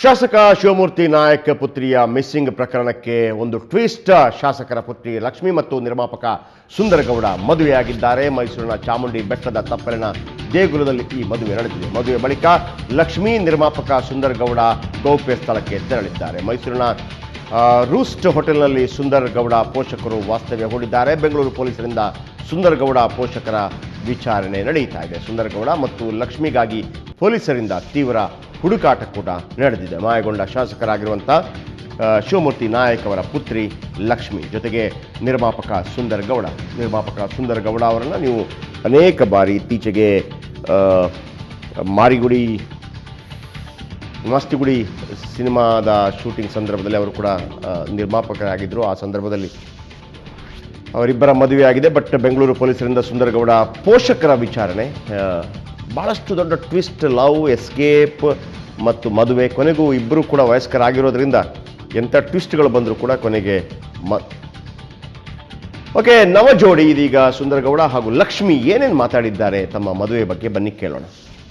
ಶಾಸಕ ಶಿವಮೂರ್ತಿ ನಾಯಕ್ ಪುತ್ರಿಯ ಮಿಸ್ಸಿಂಗ್ ಪ್ರಕರಣಕ್ಕೆ ಒಂದು ಟ್ವಿಸ್ಟ್ ಶಾಸಕರ ಪುತ್ರಿ ಲಕ್ಷ್ಮಿ ಮತ್ತು ನಿರ್ಮಾಪಕ ಸುಂದರಗೌಡ ಮದುವೆಯಾಗಿದ್ದಾರೆ ಮೈಸೂರಿನ ಚಾಮುಂಡಿ ಬೆಟ್ಟದ ತಪ್ಪಲಿನ ದೇಗುಲದಲ್ಲಿ ಈ ಮದುವೆ ನಡೆದಿದೆ ಮದುವೆ ಬಳಿಕ ಲಕ್ಷ್ಮೀ ನಿರ್ಮಾಪಕ ಸುಂದರಗೌಡ ಗೌಪ್ಯ ಸ್ಥಳಕ್ಕೆ ತೆರಳಿದ್ದಾರೆ ಮೈಸೂರಿನ ಆ, ರೂಸ್ಟ್ ಹೋಟೆಲ್ನಲ್ಲಿ ಸುಂದರ್ ಗೌಡ ಪೋಷಕರು ವಾಸ್ತವ್ಯ ಹೂಡಿದ್ದಾರೆ ಬೆಂಗಳೂರು ಪೊಲೀಸರಿಂದ ಸುಂದರ್ ಗೌಡ ಪೋಷಕರ ವಿಚಾರಣೆ ನಡೆಯುತ್ತಾ ಇದೆ ಸುಂದರ್ ಗೌಡ ಮತ್ತು ಲಕ್ಷ್ಮಿಗಾಗಿ ಪೊಲೀಸರಿಂದ ತೀವ್ರ ಹುಡುಕಾಟ ಕೂಡ ನಡೆದಿದೆ ಮಾಯಗೊಂಡ ಶಾಸಕರಾಗಿರುವಂಥ ಆ, ಶಿವಮೂರ್ತಿ ನಾಯಕ್ ಅವರ ಪುತ್ರಿ ಲಕ್ಷ್ಮಿ ಜೊತೆಗೆ ನಿರ್ಮಾಪಕ ಸುಂದರ್ ಗೌಡ ನಿರ್ಮಾಪಕ ಸುಂದರ್ ಗೌಡ ಅವರನ್ನು ನೀವು ಅನೇಕ ಬಾರಿ ಇತ್ತೀಚೆಗೆ ಆ, ಮಾರಿಗುಡಿ ಮಸ್ತಿಗುಡಿ ಸಿನಿಮಾದ ಶೂಟಿಂಗ್ ಸಂದರ್ಭದಲ್ಲಿ ಅವರು ಕೂಡ ಆ, ನಿರ್ಮಾಪಕರಾಗಿದ್ದರು ಆ ಸಂದರ್ಭದಲ್ಲಿ ಅವರಿಬ್ಬರ ಮದುವೆ ಆಗಿದೆ ಬಟ್ ಬೆಂಗಳೂರು ಪೊಲೀಸರಿಂದ ಸುಂದರಗೌಡ ಪೋಷಕರ ವಿಚಾರಣೆ ಆ, ಭಾಳಷ್ಟು ದೊಡ್ಡ ಟ್ವಿಸ್ಟ್ ಲವ್ ಎಸ್ಕೇಪ್ ಮತ್ತು ಮದುವೆ ಕೊನೆಗೂ ಇಬ್ಬರು ಕೂಡ ವಯಸ್ಕರಾಗಿರೋದ್ರಿಂದ ಎಂಥ ಟ್ವಿಸ್ಟ್ಗಳು ಬಂದರೂ ಕೂಡ ಕೊನೆಗೆ ಮ ಓಕೆ ನವ ಜೋಡಿ ಇದೀಗ ಸುಂದರಗೌಡ ಹಾಗೂ ಲಕ್ಷ್ಮಿ ಏನೇನು ಮಾತಾಡಿದ್ದಾರೆ ತಮ್ಮ ಮದುವೆ ಬಗ್ಗೆ ಬನ್ನಿ ಕೇಳೋಣ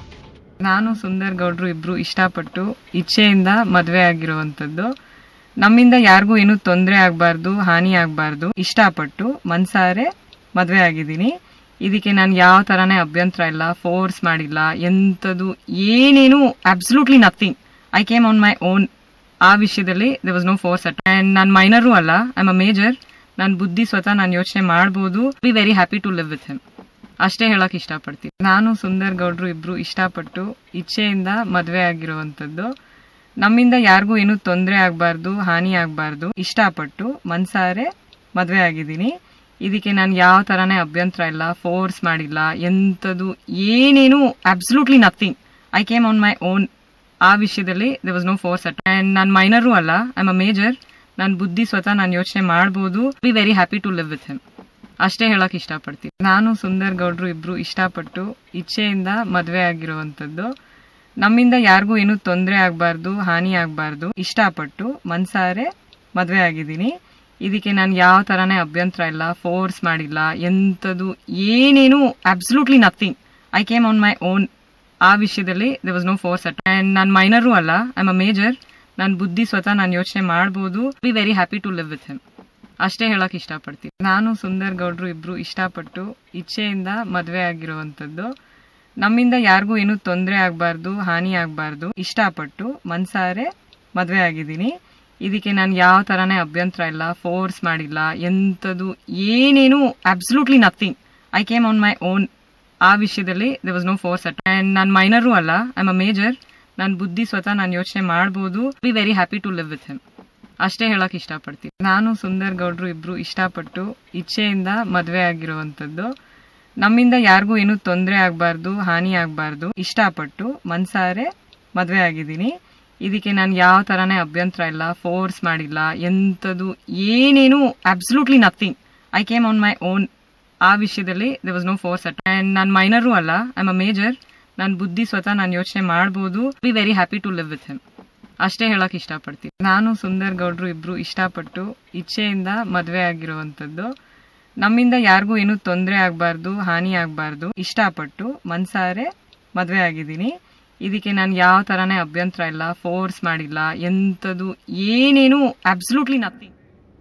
ನಾನು ಸುಂದರ್ ಗೌಡ್ರು ಇಬ್ರು ಇಷ್ಟಪಟ್ಟು ಇಚ್ಛೆಯಿಂದ ಮದುವೆ ಆಗಿರುವಂಥದ್ದು ನಮ್ಮಿಂದ ಯಾರಿಗೂ ಏನು ತೊಂದರೆ ಆಗಬಾರ್ದು ಹಾನಿ ಆಗಬಾರ್ದು ಇಷ್ಟಪಟ್ಟು ಮನ್ಸಾರೆ ಮದುವೆ ಆಗಿದ್ದೀನಿ ಇದಕ್ಕೆ ನಾನು ಯಾವ ಥರನೇ ಅಭ್ಯಂತರ ಇಲ್ಲ ಫೋರ್ಸ್ ಮಾಡಿಲ್ಲ ಎಂಥದ್ದು ಏನೇನು absolutely nothing I came on my own ಆ ವಿಷಯದಲ್ಲಿ there was no force at and ನಾನು ಮೈನರು ಅಲ್ಲ ಐ ಅ ಮೇಜರ್ ನನ್ನ ಬುದ್ಧಿ ಸ್ವತಃ ನಾನು ಯೋಚನೆ ಮಾಡ್ಬೋದು be very happy to live with him ಅಷ್ಟೇ ಹೇಳಕ್ ಇಷ್ಟಪಡ್ತೀನಿ ನಾನು ಸುಂದರ್ ಗೌಡ್ರು ಇಬ್ರು ಇಷ್ಟಪಟ್ಟು ಇಚ್ಛೆಯಿಂದ ಮದುವೆ ಆಗಿರುವಂಥದ್ದು ನಮ್ಮಿಂದ ಯಾರಿಗೂ ಏನು ತೊಂದರೆ ಆಗಬಾರ್ದು ಹಾನಿ ಆಗಬಾರ್ದು ಇಷ್ಟಪಟ್ಟು ಮನ್ಸಾರೆ ಮದುವೆ ಆಗಿದ್ದೀನಿ ಇದಕ್ಕೆ ನಾನು ಯಾವ ಥರನೇ ಅಭ್ಯಂತರ ಇಲ್ಲ ಫೋರ್ಸ್ ಮಾಡಿಲ್ಲ ಎಂಥದ್ದು ಏನೇನು absolutely nothing I came on my own ಆ ವಿಷಯದಲ್ಲಿ there was no force at and ನಾನು ಮೈನರು ಅಲ್ಲ ಐ ಅ ಮೇಜರ್ ನನ್ನ ಬುದ್ಧಿ ಸ್ವತಃ ನಾನು ಯೋಚನೆ ಮಾಡ್ಬೋದು be very happy to live with him ಅಷ್ಟೇ ಹೇಳಕ್ ಇಷ್ಟಪಡ್ತೀನಿ ನಾನು ಸುಂದರ್ ಗೌಡ್ರು ಇಬ್ರು ಇಷ್ಟಪಟ್ಟು ಇಚ್ಛೆಯಿಂದ ಮದುವೆ ಆಗಿರುವಂಥದ್ದು ನಮ್ಮಿಂದ ಯಾರಿಗೂ ಏನು ತೊಂದರೆ ಆಗಬಾರ್ದು ಹಾನಿ ಆಗಬಾರ್ದು ಇಷ್ಟಪಟ್ಟು ಮನ್ಸಾರೆ ಮದುವೆ ಆಗಿದ್ದೀನಿ ಇದಕ್ಕೆ ನಾನು ಯಾವ ಥರನೇ ಅಭ್ಯಂತರ ಇಲ್ಲ ಫೋರ್ಸ್ ಮಾಡಿಲ್ಲ ಎಂಥದ್ದು ಏನೇನು absolutely nothing I came on my own ಆ ವಿಷಯದಲ್ಲಿ there was no force at and ನಾನು ಮೈನರು ಅಲ್ಲ ಐ ಅ ಮೇಜರ್ ನನ್ನ ಬುದ್ಧಿ ಸ್ವತಃ ನಾನು ಯೋಚನೆ ಮಾಡ್ಬೋದು be very happy to live with him ಅಷ್ಟೇ ಹೇಳಕ್ ಇಷ್ಟಪಡ್ತೀನಿ ನಾನು ಸುಂದರ್ ಗೌಡ್ರು ಇಬ್ರು ಇಷ್ಟಪಟ್ಟು ಇಚ್ಛೆಯಿಂದ ಮದುವೆ ಆಗಿರುವಂಥದ್ದು ನಮ್ಮಿಂದ ಯಾರಿಗೂ ಏನು ತೊಂದರೆ ಆಗಬಾರ್ದು ಹಾನಿ ಆಗಬಾರ್ದು ಇಷ್ಟಪಟ್ಟು ಮನ್ಸಾರೆ ಮದುವೆ ಆಗಿದ್ದೀನಿ ಇದಕ್ಕೆ ನಾನು ಯಾವ ಥರನೇ ಅಭ್ಯಂತರ ಇಲ್ಲ ಫೋರ್ಸ್ ಮಾಡಿಲ್ಲ ಎಂಥದ್ದು ಏನೇನು absolutely nothing I came on my own ಆ ವಿಷಯದಲ್ಲಿ there was no force at and ನಾನು ಮೈನರು ಅಲ್ಲ ಐ ಅ ಮೇಜರ್ ನನ್ನ ಬುದ್ಧಿ ಸ್ವತಃ ನಾನು ಯೋಚನೆ ಮಾಡ್ಬೋದು be very happy to live with him ಅಷ್ಟೇ ಹೇಳಕ್ ಇಷ್ಟಪಡ್ತೀನಿ ನಾನು ಸುಂದರ್ ಗೌಡ್ರು ಇಬ್ರು ಇಷ್ಟಪಟ್ಟು ಇಚ್ಛೆಯಿಂದ ಮದುವೆ ಆಗಿರುವಂಥದ್ದು ನಮ್ಮಿಂದ ಯಾರಿಗೂ ಏನು ತೊಂದರೆ ಆಗಬಾರ್ದು ಹಾನಿ ಆಗಬಾರ್ದು ಇಷ್ಟಪಟ್ಟು ಮನ್ಸಾರೆ ಮದುವೆ ಆಗಿದ್ದೀನಿ ಇದಕ್ಕೆ ನಾನು ಯಾವ ಥರನೇ ಅಭ್ಯಂತರ ಇಲ್ಲ ಫೋರ್ಸ್ ಮಾಡಿಲ್ಲ ಎಂಥದ್ದು ಏನೇನು absolutely nothing I came on my own ಆ ವಿಷಯದಲ್ಲಿ there was no force at and ನಾನು ಮೈನರು ಅಲ್ಲ ಐ ಅ ಮೇಜರ್ ನನ್ನ ಬುದ್ಧಿ ಸ್ವತಃ ನಾನು ಯೋಚನೆ ಮಾಡ್ಬೋದು be very happy to live with him ಅಷ್ಟೇ ಹೇಳಕ್ ಇಷ್ಟಪಡ್ತೀನಿ ನಾನು ಸುಂದರ್ ಗೌಡ್ರು ಇಬ್ರು ಇಷ್ಟಪಟ್ಟು ಇಚ್ಛೆಯಿಂದ ಮದುವೆ ಆಗಿರುವಂಥದ್ದು ನಮ್ಮಿಂದ ಯಾರಿಗೂ ಏನು ತೊಂದರೆ ಆಗಬಾರ್ದು ಹಾನಿ ಆಗಬಾರ್ದು ಇಷ್ಟಪಟ್ಟು ಮನ್ಸಾರೆ ಮದುವೆ ಆಗಿದ್ದೀನಿ ಇದಕ್ಕೆ ನಾನು ಯಾವ ಥರನೇ ಅಭ್ಯಂತರ ಇಲ್ಲ ಫೋರ್ಸ್ ಮಾಡಿಲ್ಲ ಎಂಥದ್ದು ಏನೇನು absolutely nothing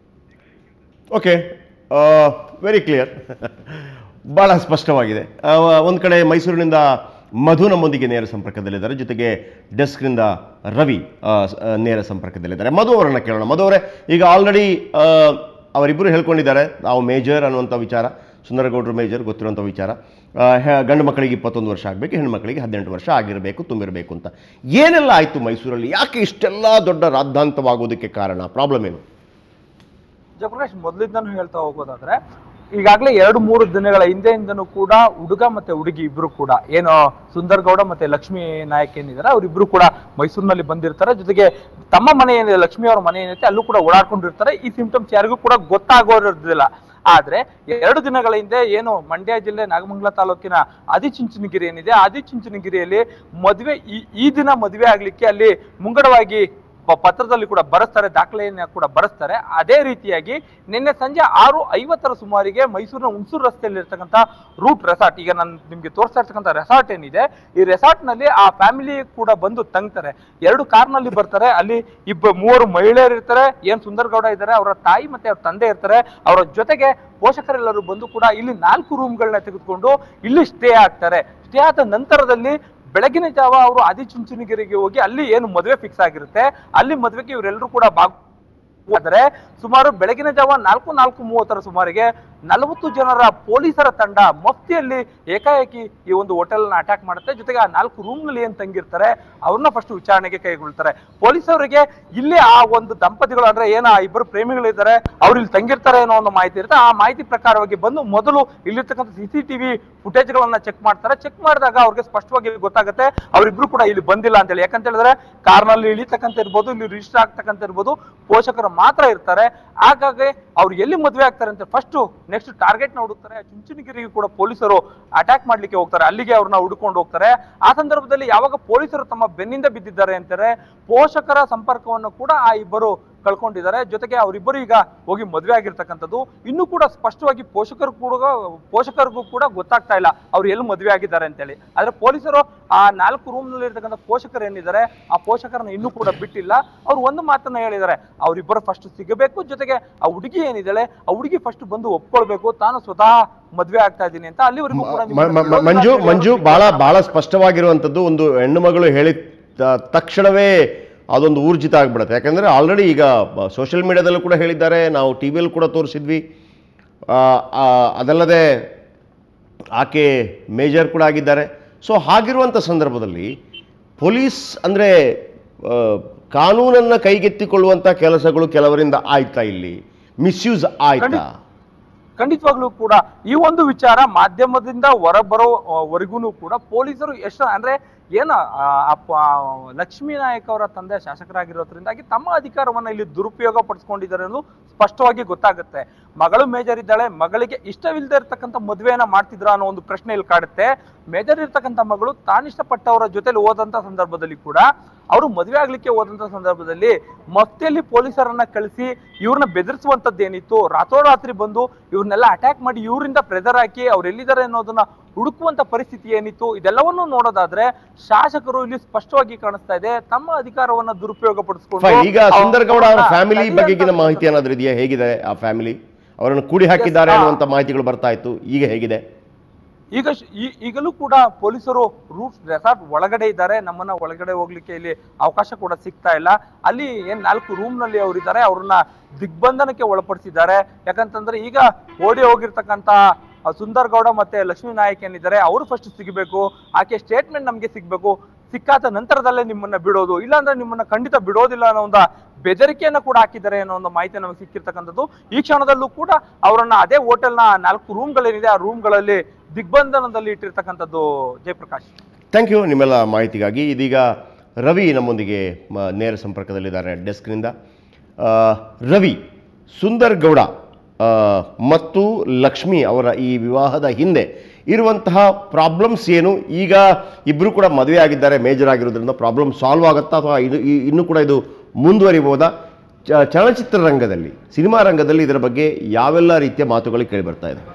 okay very clear ಭಾಳ ಸ್ಪಷ್ಟವಾಗಿದೆ ಒಂದು ಕಡೆ ಮೈಸೂರಿನಿಂದ ಮಧು ನಮ್ಮೊಂದಿಗೆ ನೇರ ಸಂಪರ್ಕದಲ್ಲಿದ್ದಾರೆ ಜೊತೆಗೆ ಡೆಸ್ಕ್ನಿಂದ ರವಿ ಆ, ಸ- ಆ, ನೇರ ಸಂಪರ್ಕದಲ್ಲಿದ್ದಾರೆ ಮಧು ಅವರನ್ನು ಕೇಳೋಣ ಮಧು ಅವರೇ ಈಗ ಆಲ್ರೆಡಿ ಅವರಿಬ್ಬರು ಹೇಳ್ಕೊಂಡಿದ್ದಾರೆ ನಾವು ಮೇಜರ್ ಅನ್ನುವಂಥ ವಿಚಾರ ಸುಂದರಗೌಡರು ಮೇಜರ್ ಗೊತ್ತಿರುವಂಥ ವಿಚಾರ ಆ, ಹೆ- ಗಂಡು ಮಕ್ಕಳಿಗೆ ಇಪ್ಪತ್ತೊಂದು ವರ್ಷ ಆಗಬೇಕು ಹೆಣ್ಣು ಮಕ್ಕಳಿಗೆ ಹದಿನೆಂಟು ವರ್ಷ ಆಗಿರಬೇಕು ತುಂಬಿರಬೇಕು ಅಂತ ಏನೆಲ್ಲ ಆಯಿತು ಮೈಸೂರಲ್ಲಿ ಯಾಕೆ ಇಷ್ಟೆಲ್ಲ ದೊಡ್ಡ ರಾದ್ಧಾಂತವಾಗೋದಕ್ಕೆ ಕಾರಣ ಪ್ರಾಬ್ಲಮ್ ಏನು ಜಯಪ್ರಕಾಶ್ ಮೊದಲಿಂದನೂ ಹೇಳ್ತಾ ಹೋಗೋದಾದ್ರೆ ಈಗಾಗಲೇ ಎರಡು ಮೂರು ದಿನಗಳ ಹಿಂದೆಯಿಂದನೂ ಕೂಡ ಹುಡುಗ ಮತ್ತೆ ಹುಡುಗಿ ಇಬ್ರು ಕೂಡ ಏನು ಸುಂದರ್ ಗೌಡ ಮತ್ತೆ ಲಕ್ಷ್ಮೀ ನಾಯಕ್ ಏನಿದ್ದಾರೆ ಅವರಿಬ್ರು ಕೂಡ ಮೈಸೂರಿನಲ್ಲಿ ಬಂದಿರ್ತಾರೆ ಜೊತೆಗೆ ತಮ್ಮ ಮನೆ ಏನಿದೆ ಲಕ್ಷ್ಮಿ ಅವರ ಮನೆ ಏನಿದೆ ಅಲ್ಲೂ ಕೂಡ ಓಡಾಡ್ಕೊಂಡಿರ್ತಾರೆ ಈ ಸಿಂಪ್ಟಮ್ಸ್ ಯಾರಿಗೂ ಕೂಡ ಗೊತ್ತಾಗೋದಿಲ್ಲ ಆದ್ರೆ ಎರಡು ದಿನಗಳ ಹಿಂದೆ ಏನು ಮಂಡ್ಯ ಜಿಲ್ಲೆ ನಾಗಮಂಗಲ ತಾಲೂಕಿನ ಆದಿಚುಂಚನಗಿರಿ ಏನಿದೆ ಆದಿಚುಂಚನಗಿರಿಯಲ್ಲಿ ಮದುವೆ ಈ ಈ ದಿನ ಮದುವೆ ಆಗ್ಲಿಕ್ಕೆ ಅಲ್ಲಿ ಮುಂಗಡವಾಗಿ ಪ- ಪತ್ರದಲ್ಲಿ ಕೂಡ ಬರೆಸ್ತಾರೆ ದಾಖಲೆಯನ್ನ ಕೂಡ ಬರೆಸ್ತಾರೆ ಅದೇ ರೀತಿಯಾಗಿ ನಿನ್ನೆ ಸಂಜೆ ಆರು ಐವತ್ತರ ಸುಮಾರಿಗೆ ಮೈಸೂರಿನ ಹುಣಸೂರು ರಸ್ತೆಯಲ್ಲಿ ಇರ್ತಕ್ಕಂಥ ರೂಟ್ ರೆಸಾರ್ಟ್ ಈಗ ನಾನು ನಿಮ್ಗೆ ತೋರಿಸ್ತಾ ಇರ್ತಕ್ಕಂಥ ರೆಸಾರ್ಟ್ ಏನಿದೆ ಈ ರೆಸಾರ್ಟ್ ನಲ್ಲಿ ಆ ಫ್ಯಾಮಿಲಿ ಕೂಡ ಬಂದು ತಂಗ್ತಾರೆ ಎರಡು ಕಾರ್ನಲ್ಲಿ ಬರ್ತಾರೆ ಅಲ್ಲಿ ಇಬ್ಬ ಮೂವರು ಮಹಿಳೆಯರು ಇರ್ತಾರೆ ಏನ್ ಸುಂದರ್ಗೌಡ ಇದ್ದಾರೆ ಅವರ ತಾಯಿ ಮತ್ತೆ ಅವ್ರ ತಂದೆ ಇರ್ತಾರೆ ಅವರ ಜೊತೆಗೆ ಪೋಷಕರೆಲ್ಲರೂ ಬಂದು ಕೂಡ ಇಲ್ಲಿ ನಾಲ್ಕು ರೂಮ್ಗಳನ್ನ ತೆಗೆದುಕೊಂಡು ಇಲ್ಲಿ ಸ್ಟೇ ಆಗ್ತಾರೆ ಸ್ಟೇ ಆದ ನಂತರದಲ್ಲಿ ಬೆಳಗಿನ ಜಾವ ಅವರು ಆದಿಚುಂಚನಗಿರಿಗೆ ಹೋಗಿ ಅಲ್ಲಿ ಏನು ಮದುವೆ ಫಿಕ್ಸ್ ಆಗಿರುತ್ತೆ ಅಲ್ಲಿ ಮದುವೆಗೆ ಇವರೆಲ್ಲರೂ ಕೂಡ ಭಾಗ ಆದರೆ ಸುಮಾರು ಬೆಳಗಿನ ಜಾವ ನಾಲ್ಕು ನಾಲ್ಕು ಮೂವತ್ತರ ಸುಮಾರಿಗೆ ನಲವತ್ತು ಜನರ ಪೊಲೀಸರ ತಂಡ ಮಫ್ತಿಯಲ್ಲಿ ಏಕಾಏಕಿ ಈ ಒಂದು ಹೋಟೆಲ್ ನ ಅಟ್ಯಾಕ್ ಮಾಡುತ್ತೆ ಜೊತೆಗೆ ಆ ನಾಲ್ಕು ರೂಮ್ ನಲ್ಲಿ ಏನ್ ತಂಗಿರ್ತಾರೆ ಅವ್ರನ್ನ ಫಸ್ಟ್ ವಿಚಾರಣೆಗೆ ಕೈಗೊಳ್ತಾರೆ ಪೊಲೀಸವರಿಗೆ ಇಲ್ಲಿ ಆ ಒಂದು ದಂಪತಿಗಳು ಅಂದ್ರೆ ಏನ ಆ ಇಬ್ಬರು ಪ್ರೇಮಿಗಳಿದ್ದಾರೆ ಅವ್ರು ಇಲ್ಲಿ ತಂಗಿರ್ತಾರೆ ಅನ್ನೋ ಒಂದು ಮಾಹಿತಿ ಇರುತ್ತೆ ಆ ಮಾಹಿತಿ ಪ್ರಕಾರವಾಗಿ ಬಂದು ಮೊದಲು ಇಲ್ಲಿರ್ತಕ್ಕಂಥ ಸಿ ಸಿ ಟಿವಿ ಫುಟೇಜ್ ಗಳನ್ನ ಚೆಕ್ ಮಾಡ್ತಾರೆ ಚೆಕ್ ಮಾಡಿದಾಗ ಅವ್ರಿಗೆ ಸ್ಪಷ್ಟವಾಗಿ ಗೊತ್ತಾಗುತ್ತೆ ಅವರಿಬ್ರು ಕೂಡ ಇಲ್ಲಿ ಬಂದಿಲ್ಲ ಅಂತ ಹೇಳಿ ಯಾಕಂತ ಹೇಳಿದ್ರೆ ಕಾರ್ನಲ್ಲಿ ಇಳಿತಕ್ಕಂತ ಇರ್ಬೋದು ಇಲ್ಲಿ ರಿಜಿಸ್ಟರ್ ಆಗ್ತಕ್ಕಂತ ಇರ್ಬೋದು ಪೋಷಕರು ಮಾತ್ರ ಇರ್ತಾರೆ ಹಾಗಾಗಿ ಅವ್ರು ಎಲ್ಲಿ ಮದುವೆ ಆಗ್ತಾರೆ ಅಂತ ಫಸ್ಟ್ ನೆಕ್ಸ್ಟ್ ಟಾರ್ಗೆಟ್ ನ ಹುಡುಕ್ತಾರೆ ಚುಂಚನಗಿರಿಗೆ ಕೂಡ ಪೊಲೀಸರು ಅಟ್ಯಾಕ್ ಮಾಡ್ಲಿಕ್ಕೆ ಹೋಗ್ತಾರೆ ಅಲ್ಲಿಗೆ ಅವ್ರನ್ನ ಹುಡುಕೊಂಡು ಹೋಗ್ತಾರೆ ಆ ಸಂದರ್ಭದಲ್ಲಿ ಯಾವಾಗ ಪೊಲೀಸರು ತಮ್ಮ ಬೆನ್ನಿಂದ ಬಿದ್ದಿದ್ದಾರೆ ಅಂತಾರೆ ಪೋಷಕರ ಸಂಪರ್ಕವನ್ನು ಕೂಡ ಆ ಇಬ್ಬರು ಕಳ್ಕೊಂಡಿದ್ದಾರೆ ಜೊತೆಗೆ ಅವರಿಬ್ಬರು ಈಗ ಹೋಗಿ ಮದುವೆ ಆಗಿರ್ತಕ್ಕಂಥದ್ದು ಇನ್ನೂ ಕೂಡ ಸ್ಪಷ್ಟವಾಗಿ ಪೋಷಕರು ಕೂಡ ಪೋಷಕರಿಗೂ ಕೂಡ ಗೊತ್ತಾಗ್ತಾ ಇಲ್ಲ ಅವ್ರು ಎಲ್ಲಿ ಮದುವೆ ಆಗಿದ್ದಾರೆ ಅಂತೇಳಿ ಆದ್ರೆ ಪೊಲೀಸರು ಆ ನಾಲ್ಕು ರೂಮ್ ನಲ್ಲಿ ಇರ್ತಕ್ಕಂಥ ಪೋಷಕರು ಏನಿದ್ದಾರೆ ಆ ಪೋಷಕರನ್ನ ಇನ್ನೂ ಕೂಡ ಬಿಟ್ಟಿಲ್ಲ ಅವ್ರು ಒಂದು ಮಾತನ್ನ ಹೇಳಿದ್ದಾರೆ ಅವರಿಬ್ಬರು ಫಸ್ಟ್ ಸಿಗಬೇಕು ಜೊತೆಗೆ ಆ ಹುಡುಗಿ ಏನಿದ್ದಾಳೆ ಆ ಹುಡುಗಿ ಫಸ್ಟ್ ಬಂದು ಒಪ್ಕೊಳ್ಬೇಕು ತಾನು ಸ್ವತಃ ಮದ್ವೆ ಆಗ್ತಾ ಇದ್ದೀನಿ ಅಂತ ಅಲ್ಲಿವರೆಗೂ ಕೂಡ ಮ- ಮ- ಮ- ಮಂಜು ಮಂಜು ಬಹಳ ಬಹಳ ಸ್ಪಷ್ಟವಾಗಿರುವಂಥದ್ದು ಒಂದು ಹೆಣ್ಣು ಮಗಳು ಹೇಳಿದ ತ- ತಕ್ಷಣವೇ ಅದೊಂದು ಊರ್ಜಿತ ಆಗ್ಬಿಡುತ್ತೆ ಯಾಕಂದರೆ ಆಲ್ರೆಡಿ ಈಗ ಸೋಷಿಯಲ್ ಮೀಡಿಯಾದಲ್ಲೂ ಕೂಡ ಹೇಳಿದ್ದಾರೆ ನಾವು ಟಿ ವಿಯಲ್ಲಿ ಕೂಡ ತೋರಿಸಿದ್ವಿ ಆ, ಆ, ಅದಲ್ಲದೆ ಆಕೆ ಮೇಜರ್ ಕೂಡ ಆಗಿದ್ದಾರೆ ಸೊ ಹಾಗಿರುವಂಥ ಸಂದರ್ಭದಲ್ಲಿ ಪೊಲೀಸ್ ಅಂದರೆ ಕಾನೂನನ್ನು ಕೈಗೆತ್ತಿಕೊಳ್ಳುವಂಥ ಕೆಲಸಗಳು ಕೆಲವರಿಂದ ಆಯ್ತಾ ಇಲ್ಲಿ ಮಿಸ್ಯೂಸ್ ಆಯ್ತಾ ಖಂಡಿತವಾಗ್ಲೂ ಕೂಡ ಈ ಒಂದು ವಿಚಾರ ಮಾಧ್ಯಮದಿಂದ ಹೊರಬರೋ ವರೆಗೂ ಕೂಡ ಪೊಲೀಸರು ಎಷ್ಟು ಅಂದ್ರೆ ಏನ ಆ, ಅಪ್ಪ ಆ, ಲಕ್ಷ್ಮೀ ನಾಯಕ್ ಅವರ ತಂದೆ ಶಾಸಕರಾಗಿರೋದ್ರಿಂದಾಗಿ ತಮ್ಮ ಅಧಿಕಾರವನ್ನ ಇಲ್ಲಿ ದುರುಪಯೋಗ ಪಡಿಸ್ಕೊಂಡಿದ್ದಾರೆ ಅನ್ನೋದು ಸ್ಪಷ್ಟವಾಗಿ ಗೊತ್ತಾಗುತ್ತೆ ಮಗಳು ಮೇಜರ್ ಇದ್ದಾಳೆ ಮಗಳಿಗೆ ಇಷ್ಟವಿಲ್ಲದೆ ಇರ್ತಕ್ಕಂಥ ಮದುವೆಯನ್ನ ಮಾಡ್ತಿದ್ರ ಅನ್ನೋ ಒಂದು ಪ್ರಶ್ನೆ ಇಲ್ಲಿ ಕಾಡುತ್ತೆ ಮೇಜರ್ ಇರ್ತಕ್ಕಂಥ ಮಗಳು ತಾನಿಷ್ಟಪಟ್ಟವರ ಜೊತೆಲಿ ಹೋದಂತ ಸಂದರ್ಭದಲ್ಲಿ ಕೂಡ ಅವರು ಮದುವೆ ಆಗ್ಲಿಕ್ಕೆ ಹೋದಂತ ಸಂದರ್ಭದಲ್ಲಿ ಮಫ್ತಿಯಲ್ಲಿ ಪೊಲೀಸರನ್ನ ಕಳಿಸಿ ಇವ್ರನ್ನ ಬೆದರಿಸುವಂತದ್ದು ಏನಿತ್ತು ರಾತ್ರೋರಾತ್ರಿ ಬಂದು ಇವ್ರನ್ನೆಲ್ಲ ಅಟ್ಯಾಕ್ ಮಾಡಿ ಇವರಿಂದ ಪ್ರೆಜರ್ ಹಾಕಿ ಅವ್ರು ಎಲ್ಲಿದ್ದಾರೆ ಅನ್ನೋದನ್ನ ಹುಡುಕುವಂತ ಪರಿಸ್ಥಿತಿ ಏನಿತ್ತು ಇದೆಲ್ಲವನ್ನೂ ನೋಡೋದಾದ್ರೆ ಶಾಸಕರು ಇಲ್ಲಿ ಸ್ಪಷ್ಟವಾಗಿ ಕಾಣಿಸ್ತಾ ಇದೆ ತಮ್ಮ ಅಧಿಕಾರವನ್ನ ದುರುಪಯೋಗ ಪಡಿಸ್ಕೊಂಡು Fine. ಈಗ ಅವ್ರ- ಸುಂದರ್ಗೌಡ ಅವರ ಅವ್ರನ್ನ ಫ್ಯಾಮಿಲಿ ಸರಿಯಾದ ಬಗೆಗಿನ ಮಾಹಿತಿ ಏನಾದರೂ ಇದೆಯಾ ಹೇಗಿದೆ ಆ ಫ್ಯಾಮಿಲಿ ಅವರನ್ನು ಕೂಡಿ ಹಾಕಿದ್ದಾರೆ Yes, ಆ- ಅನ್ನುವಂಥ ಮಾಹಿತಿಗಳು ಬರ್ತಾ ಇತ್ತು ಈಗ ಹೇಗಿದೆ ಈಗ ಶ್- ಈ- ಈಗಲೂ ಕೂಡ ಪೊಲೀಸರು ರೂಟ್ ರೆಸಾರ್ಟ್ ಒಳಗಡೆ ಇದ್ದಾರೆ ನಮ್ಮನ್ನ ಒಳಗಡೆ ಹೋಗ್ಲಿಕ್ಕೆ ಇಲ್ಲಿ ಅವಕಾಶ ಕೂಡ ಸಿಗ್ತಾ ಇಲ್ಲ ಅಲ್ಲಿ ಏನ್ ನಾಲ್ಕು ರೂಮ್ ನಲ್ಲಿ ಅವರಿದ್ದಾರೆ ಅವ್ರನ್ನ ದಿಗ್ಬಂಧನಕ್ಕೆ ಒಳಪಡಿಸಿದ್ದಾರೆ ಯಾಕಂತಂದ್ರೆ ಈಗ ಓಡಿ ಹೋಗಿರ್ತಕ್ಕಂತ ಆ ಸುಂದರ್ ಗೌಡ ಮತ್ತೆ ಲಕ್ಷ್ಮೀ ನಾಯಕ್ ಏನಿದ್ದಾರೆ ಅವರು ಫಸ್ಟ್ ಸಿಗಬೇಕು ಆಕೆ ಸ್ಟೇಟ್ಮೆಂಟ್ ನಮ್ಗೆ ಸಿಗ್ಬೇಕು ಸಿಕ್ಕಾದ ನಂತರದಲ್ಲೇ ನಿಮ್ಮನ್ನ ಬಿಡೋದು ಇಲ್ಲಾಂದ್ರೆ ನಿಮ್ಮನ್ನ ಖಂಡಿತ ಬಿಡೋದಿಲ್ಲ ಅನ್ನೋ ಒಂದು ಬೆದರಿಕೆಯನ್ನ ಕೂಡ ಹಾಕಿದ್ದಾರೆ ಅನ್ನೋ ಒಂದು ಮಾಹಿತಿ ನಮಗೆ ಸಿಕ್ಕಿರ್ತಕ್ಕಂಥದ್ದು ಈ ಕ್ಷಣದಲ್ಲೂ ಕೂಡ ಅವರನ್ನ ಅದೇ ಹೋಟೆಲ್ನ ನಾಲ್ಕು ರೂಮ್ಗಳೇನಿದೆ ಆ ರೂಮ್ಗಳಲ್ಲಿ ದಿಗ್ಬಂಧನದಲ್ಲಿ ಇಟ್ಟಿರ್ತಕ್ಕಂಥದ್ದು ಜಯಪ್ರಕಾಶ್ ಥ್ಯಾಂಕ್ ಯು ನಿಮ್ಮೆಲ್ಲ ಮಾಹಿತಿಗಾಗಿ ಇದೀಗ ರವಿ ನಮ್ಮೊಂದಿಗೆ ಮ- ನೇರ ಸಂಪರ್ಕದಲ್ಲಿದ್ದಾರೆ ಡೆಸ್ಕ್ನಿಂದ ಆ, ರವಿ ಸುಂದರ್ ಗೌಡ ಆ, ಮತ್ತು ಲಕ್ಷ್ಮಿ ಅವರ ಈ ವಿವಾಹದ ಹಿಂದೆ ಇರುವಂತಹ ಪ್ರಾಬ್ಲಮ್ಸ್ ಏನು ಈಗ ಇಬ್ಬರು ಕೂಡ ಮದುವೆ ಆಗಿದ್ದಾರೆ ಮೇಜರ್ ಆಗಿರೋದ್ರಿಂದ ಪ್ರಾಬ್ಲಮ್ ಸಾಲ್ವ್ ಆಗುತ್ತಾ ಅಥವಾ ಇದು ಈ- ಇನ್ನೂ ಕೂಡ ಇದು ಮುಂದುವರಿಬೋದಾ ಚ- ಚಲನಚಿತ್ರ ರಂಗದಲ್ಲಿ ಸಿನಿಮಾ ರಂಗದಲ್ಲಿ ಇದರ ಬಗ್ಗೆ ಯಾವೆಲ್ಲ ರೀತಿಯ ಮಾತುಗಳು ಕೇಳಿ ಬರ್ತಾ ಇದೆ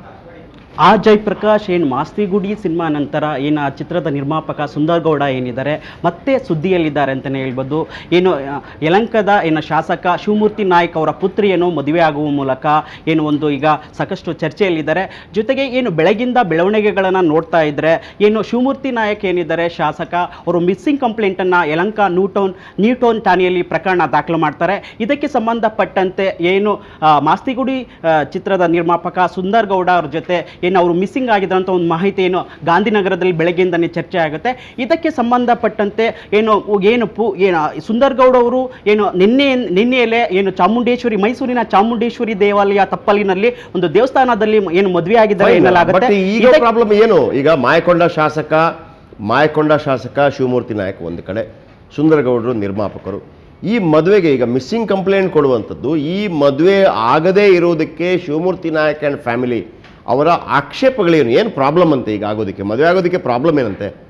ಆ ಜಯಪ್ರಕಾಶ್ ಏನು ಮಾಸ್ತಿಗುಡಿ ಸಿನಿಮಾ ನಂತರ ಏನು ಆ ಚಿತ್ರದ ನಿರ್ಮಾಪಕ ಸುಂದರ್ ಗೌಡ ಏನಿದ್ದಾರೆ ಮತ್ತೆ ಸುದ್ದಿಯಲ್ಲಿದ್ದಾರೆ ಅಂತಲೇ ಹೇಳ್ಬೋದು ಏನು ಆ, ಯಲಂಕದ ಏನು ಶಾಸಕ ಶಿವಮೂರ್ತಿ ನಾಯ್ಕ್ ಅವರ ಪುತ್ರಿಯನ್ನು ಮದುವೆ ಆಗುವ ಮೂಲಕ ಏನು ಒಂದು ಈಗ ಸಾಕಷ್ಟು ಚರ್ಚೆಯಲ್ಲಿದ್ದಾರೆ ಜೊತೆಗೆ ಏನು ಬೆಳಗಿಂದ ಬೆಳವಣಿಗೆಗಳನ್ನು ನೋಡ್ತಾ ಇದ್ದರೆ ಏನು ಶಿವಮೂರ್ತಿ ನಾಯಕ್ ಏನಿದ್ದಾರೆ ಶಾಸಕ ಅವರು ಮಿಸ್ಸಿಂಗ್ ಕಂಪ್ಲೇಂಟನ್ನು ಯಲಂಕ ನ್ಯೂಟೌನ್ ನ್ಯೂಟೌನ್ ಠಾಣೆಯಲ್ಲಿ ಪ್ರಕರಣ ದಾಖಲು ಮಾಡ್ತಾರೆ ಇದಕ್ಕೆ ಸಂಬಂಧಪಟ್ಟಂತೆ ಏನು ಆ, ಮಾಸ್ತಿಗುಡಿ ಆ, ಚಿತ್ರದ ನಿರ್ಮಾಪಕ ಸುಂದರ್ ಗೌಡ ಅವ್ರ ಜೊತೆ ಏನು ಅವರು ಮಿಸ್ಸಿಂಗ್ ಆಗಿದ್ರಂತ ಒಂದು ಮಾಹಿತಿ ಏನು ಗಾಂಧಿನಗರದಲ್ಲಿ ಬೆಳಗ್ಗೆಯಿಂದನೇ ಚರ್ಚೆ ಆಗುತ್ತೆ ಇದಕ್ಕೆ ಸಂಬಂಧಪಟ್ಟಂತೆ ಏನು ಏನು ಪು ಏನು ಸುಂದರ್ ಗೌಡ ಅವರು ಏನು ನಿನ್ನೆ ನಿನ್ನೆಯಲ್ಲೇ ಏನು ಚಾಮುಂಡೇಶ್ವರಿ ಮೈಸೂರಿನ ಚಾಮುಂಡೇಶ್ವರಿ ದೇವಾಲಯ ತಪ್ಪಲಿನಲ್ಲಿ ಒಂದು ದೇವಸ್ಥಾನದಲ್ಲಿ ಏನು ಮದುವೆ ಆಗಿದ್ದಾರೆ ಬಟ್ ಎನ್ನಲಾಗುತ್ತೆ ಈಗ ಇದಕ್ಕೆ- ಪ್ರಾಬ್ಲಮ್ ಏನು ಈಗ ಮಾಯಕೊಂಡ ಶಾಸಕ ಮಾಯಕೊಂಡ ಶಾಸಕ ಶಿವಮೂರ್ತಿ ನಾಯಕ್ ಒಂದು ಕಡೆ ಸುಂದರಗೌಡರು ನಿರ್ಮಾಪಕರು ಈ ಮದುವೆಗೆ ಈಗ ಮಿಸ್ಸಿಂಗ್ ಕಂಪ್ಲೇಂಟ್ ಕೊಡುವಂಥದ್ದು ಈ ಮದುವೆ ಆಗದೇ ಇರೋದಕ್ಕೆ ಶಿವಮೂರ್ತಿ ನಾಯಕ್ ಆ್ಯಂಡ್ ಫ್ಯಾಮಿಲಿ ಅವರ ಆಕ್ಷೇಪಗಳೇನು ಏನು ಪ್ರಾಬ್ಲಮ್ ಅಂತೆ ಈಗ ಆಗೋದಕ್ಕೆ ಮದುವೆ ಆಗೋದಕ್ಕೆ ಪ್ರಾಬ್ಲಮ್ ಏನಂತೆ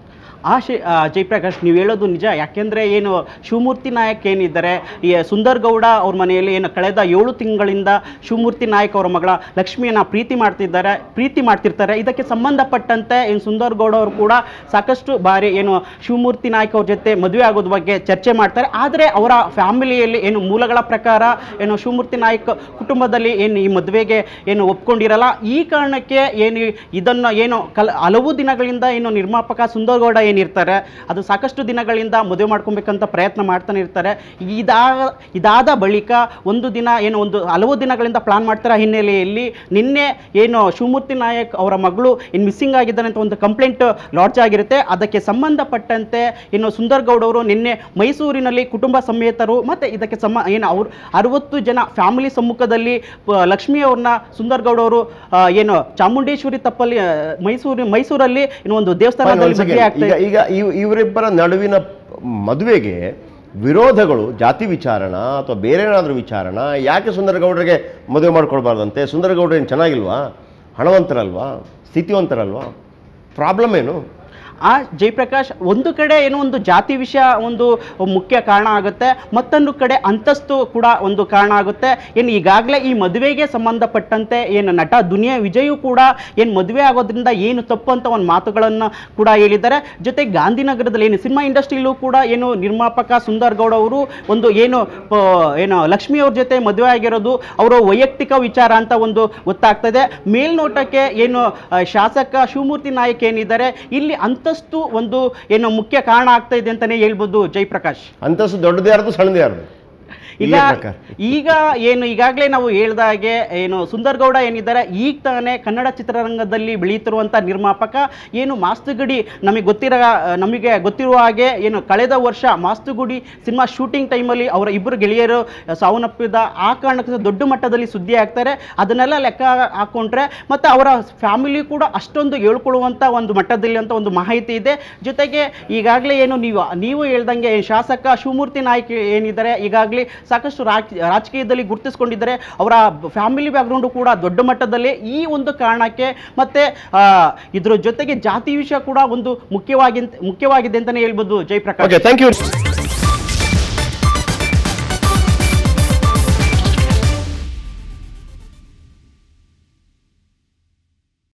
ಆ ಶಿ ಆ, ಜಯಪ್ರಕಾಶ್ ನೀವು ಹೇಳೋದು ನಿಜ ಯಾಕೆಂದರೆ ಏನು ಶಿವಮೂರ್ತಿ ನಾಯಕ್ ಏನಿದ್ದಾರೆ ಈ ಸುಂದರ್ ಗೌಡ ಅವ್ರ ಮನೆಯಲ್ಲಿ ಏನು ಕಳೆದ ಏಳು ತಿಂಗಳಿಂದ ಶಿವಮೂರ್ತಿ ನಾಯಕ್ ಅವರ ಮಗಳ ಲಕ್ಷ್ಮಿಯನ್ನ ಪ್ರೀತಿ ಮಾಡ್ತಿದ್ದಾರೆ ಪ್ರೀತಿ ಮಾಡ್ತಿರ್ತಾರೆ ಇದಕ್ಕೆ ಸಂಬಂಧಪಟ್ಟಂತೆ ಏನು ಸುಂದರ್ ಗೌಡ ಅವರು ಕೂಡ ಸಾಕಷ್ಟು ಬಾರಿ ಏನು ಶಿವಮೂರ್ತಿ ನಾಯಕ್ ಅವ್ರ ಜೊತೆ ಮದುವೆ ಆಗೋದ್ರ ಬಗ್ಗೆ ಚರ್ಚೆ ಮಾಡ್ತಾರೆ ಆದರೆ ಅವರ ಫ್ಯಾಮಿಲಿಯಲ್ಲಿ ಏನು ಮೂಲಗಳ ಪ್ರಕಾರ ಏನು ಶಿವಮೂರ್ತಿ ನಾಯಕ್ ಕುಟುಂಬದಲ್ಲಿ ಏನು ಈ ಮದುವೆಗೆ ಏನು ಒಪ್ಕೊಂಡಿರಲ್ಲ ಈ ಕಾರಣಕ್ಕೆ ಏನು ಇದನ್ನು ಏನು ಕಲ್ ಹಲವು ದಿನಗಳಿಂದ ಏನು ನಿರ್ಮಾಪಕ ಸುಂದರ್ ಗೌಡ ಏನಿರ್ತಾರೆ ಅದು ಸಾಕಷ್ಟು ದಿನಗಳಿಂದ ಮದುವೆ ಮಾಡ್ಕೊಬೇಕಂತ ಪ್ರಯತ್ನ ಮಾಡ್ತಾನೆ ಇರ್ತಾರೆ ಇದಾಗ ಇದಾದ ಬಳಿಕ ಒಂದು ದಿನ ಏನು ಒಂದು ಹಲವು ದಿನಗಳಿಂದ ಪ್ಲಾನ್ ಮಾಡ್ತಾರೆ ಹಿನ್ನೆಲೆಯಲ್ಲಿ ನಿನ್ನೆ ಏನು ಶಿವಮೂರ್ತಿ ನಾಯಕ್ ಅವರ ಮಗಳು ಇನ್ನು ಮಿಸ್ಸಿಂಗ್ ಆಗಿದ್ದಾನೆ ಅಂತ ಒಂದು ಕಂಪ್ಲೇಂಟ್ ಲಾಡ್ಜ್ ಆಗಿರುತ್ತೆ ಅದಕ್ಕೆ ಸಂಬಂಧಪಟ್ಟಂತೆ ಇನ್ನು ಸುಂದರ್ ಗೌಡ್ ಅವರು ನಿನ್ನೆ ಮೈಸೂರಿನಲ್ಲಿ ಕುಟುಂಬ ಸಮೇತರು ಮತ್ತು ಇದಕ್ಕೆ ಸಮ ಏನು ಅವ್ರು ಅರವತ್ತು ಜನ ಫ್ಯಾಮಿಲಿ ಸಮ್ಮುಖದಲ್ಲಿ ಪ- ಲಕ್ಷ್ಮಿ ಅವ್ರನ್ನ ಸುಂದರ್ ಗೌಡ್ ಅವರು ಆ, ಏನು ಚಾಮುಂಡೇಶ್ವರಿ ತಪ್ಪಲ್ಲಿ ಆ, ಮೈಸೂರು ಮೈಸೂರಲ್ಲಿ ಇನ್ನು ಒಂದು ದೇವಸ್ಥಾನದಲ್ಲಿ Once ಮದುವೆ again, ಆಗ್ತಾ ಈಗ ಈಗ ಇವ್- ಇವರಿಬ್ಬರ ನಡುವಿನ ಮದುವೆಗೆ ವಿರೋಧಗಳು ಜಾತಿ ವಿಚಾರಣ ಅಥವಾ ಬೇರೆ ಏನಾದರೂ ವಿಚಾರಣ ಯಾಕೆ ಸುಂದರಗೌಡರಿಗೆ ಮದುವೆ ಮಾಡ್ಕೊಳ್ಬಾರ್ದಂತೆ ಸುಂದರಗೌಡರು ಏನು ಚೆನ್ನಾಗಿಲ್ವಾ ಹಣವಂತರಲ್ವಾ ಸ್ಥಿತಿವಂತರಲ್ವಾ ಪ್ರಾಬ್ಲಮ್ ಏನು ಆ ಜಯಪ್ರಕಾಶ್ ಒಂದು ಕಡೆ ಏನೋ ಒಂದು ಜಾತಿ ವಿಷಯ ಒಂದು ಮುಖ್ಯ ಕಾರಣ ಆಗುತ್ತೆ ಮತ್ತೊಂದು ಕಡೆ ಅಂತಸ್ತು ಕೂಡ ಒಂದು ಕಾರಣ ಆಗುತ್ತೆ ಏನು ಈಗಾಗಲೇ ಈ ಮದುವೆಗೆ ಸಂಬಂಧಪಟ್ಟಂತೆ ಏನು ನಟ ದುನಿಯಾ ವಿಜಯು ಕೂಡ ಏನು ಮದುವೆ ಆಗೋದ್ರಿಂದ ಏನು ತಪ್ಪು ಅಂತ ಒಂದು ಮಾತುಗಳನ್ನು ಕೂಡ ಹೇಳಿದ್ದಾರೆ ಜೊತೆ ಗಾಂಧಿನಗರದಲ್ಲಿ ಏನು ಸಿನಿಮಾ ಇಂಡಸ್ಟ್ರಿಯಲ್ಲೂ ಕೂಡ ಏನು ನಿರ್ಮಾಪಕ ಸುಂದರ್ ಗೌಡ ಅವರು ಒಂದು ಏನು ಆ, ಏನು ಲಕ್ಷ್ಮಿ ಅವ್ರ ಜೊತೆ ಮದುವೆ ಆಗಿರೋದು ಅವರ ವೈಯಕ್ತಿಕ ವಿಚಾರ ಅಂತ ಒಂದು ಗೊತ್ತಾಗ್ತದೆ ಮೇಲ್ನೋಟಕ್ಕೆ ಏನು ಆ, ಶಾಸಕ ಶಿವಮೂರ್ತಿ ನಾಯಕ್ ಏನಿದ್ದಾರೆ ಇಲ್ಲಿ ಅಂತಸ್ತು ಒಂದು ಏನು ಮುಖ್ಯ ಕಾರಣ ಆಗ್ತಾ ಇದೆ ಅಂತಾನೆ ಹೇಳ್ಬೋದು ಜಯಪ್ರಕಾಶ್ ಅಂತಸ್ತು ದೊಡ್ಡದೇ ಯಾರ್ದು ಸಣ್ಣದೇ ಯಾರ್ದು ಈಗ ಇಲ್ಲೇ ಪ್ರಕಾರ. ಈಗ ಏನು ಈಗಾಗಲೇ ನಾವು ಹೇಳ್ದ ಹಾಗೆ ಏನು ಸುಂದರ್ ಗೌಡ ಏನಿದ್ದಾರೆ ಈಗ ತಾನೇ ಕನ್ನಡ ಚಿತ್ರರಂಗದಲ್ಲಿ ಬೆಳೀತಿರುವಂಥ ನಿರ್ಮಾಪಕ ಏನು ಮಾಸ್ತುಗುಡಿ ನಮಗೆ ಗೊತ್ತಿರೋ ನಮಗೆ ಗೊತ್ತಿರುವ ಹಾಗೆ ಏನು ಕಳೆದ ವರ್ಷ ಮಾಸ್ತುಗುಡಿ ಸಿನಿಮಾ ಶೂಟಿಂಗ್ ಟೈಮಲ್ಲಿ ಅವರ ಇಬ್ಬರು ಗೆಳೆಯರು ಸಾವನ್ನಪ್ಪಿದ ಆ ಕಾರಣಕ್ಕೆ ದೊಡ್ಡ ಮಟ್ಟದಲ್ಲಿ ಸುದ್ದಿ ಆಗ್ತಾರೆ ಅದನ್ನೆಲ್ಲ ಲೆಕ್ಕ ಹಾಕೊಂಡ್ರೆ ಮತ್ತು ಅವರ ಫ್ಯಾಮಿಲಿ ಕೂಡ ಅಷ್ಟೊಂದು ಹೇಳ್ಕೊಳ್ಳುವಂಥ ಒಂದು ಮಟ್ಟದಲ್ಲಿ ಅಂತ ಒಂದು ಮಾಹಿತಿ ಇದೆ ಜೊತೆಗೆ ಈಗಾಗಲೇ ಏನು ನೀವು ನೀವು ಹೇಳ್ದಂಗೆ ಶಾಸಕ ಶಿವಮೂರ್ತಿ ನಾಯ್ಕ ಏನಿದ್ದಾರೆ ಈಗಾಗಲೇ ಸಾಕಷ್ಟು ರಾಜ್ ರಾಜಕೀಯದಲ್ಲಿ ಗುರುತಿಸ್ಕೊಂಡಿದ್ದಾರೆ ಅವರ ಫ್ಯಾಮಿಲಿ ಬ್ಯಾಕ್ಗ್ರೌಂಡು ಕೂಡ ದೊಡ್ಡ ಮಟ್ಟದಲ್ಲಿ ಈ ಒಂದು ಕಾರಣಕ್ಕೆ ಮತ್ತು ಇದ್ರ ಜೊತೆಗೆ ಜಾತಿ ವಿಷಯ ಕೂಡ ಒಂದು ಮುಖ್ಯವಾಗಿ ಮುಖ್ಯವಾಗಿದೆ ಅಂತಲೇ ಹೇಳ್ಬೋದು ಜಯಪ್ರಕಾಶ್ ಓಕೆ ಥ್ಯಾಂಕ್ ಯು